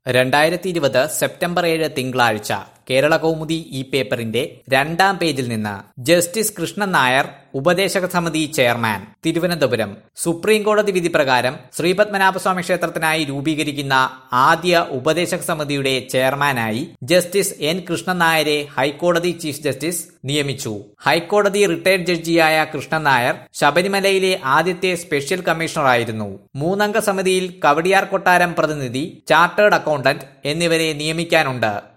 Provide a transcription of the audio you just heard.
രണ്ടായിരത്തി ഇരുപത് സെപ്റ്റംബർ ഏഴ് തിങ്കളാഴ്ച കേരള കൗമുദി ഈ പേപ്പറിന്റെ രണ്ടാം പേജിൽ നിന്ന് ജസ്റ്റിസ് കൃഷ്ണൻ നായർ ഉപദേശക സമിതി ചെയർമാൻ തിരുവനന്തപുരം സുപ്രീം കോടതി വിധി പ്രകാരം ശ്രീപത്മനാഭസ്വാമി ക്ഷേത്രത്തിനായി രൂപീകരിക്കുന്ന ആദ്യ ഉപദേശക സമിതിയുടെ ചെയർമാനായി ജസ്റ്റിസ് എൻ കൃഷ്ണൻ നായരെ ഹൈക്കോടതി ചീഫ് ജസ്റ്റിസ് നിയമിച്ചു ഹൈക്കോടതി റിട്ടയർഡ് ജഡ്ജിയായ കൃഷ്ണൻ നായർ ശബരിമലയിലെ ആദ്യത്തെ സ്പെഷ്യൽ കമ്മീഷണറായിരുന്നു മൂന്നംഗ സമിതിയിൽ കവടിയാർ കൊട്ടാരം പ്രതിനിധി ചാർട്ടേഡ് അക്കൗണ്ടന്റ് എന്നിവരെ നിയമിക്കാനുണ്ട്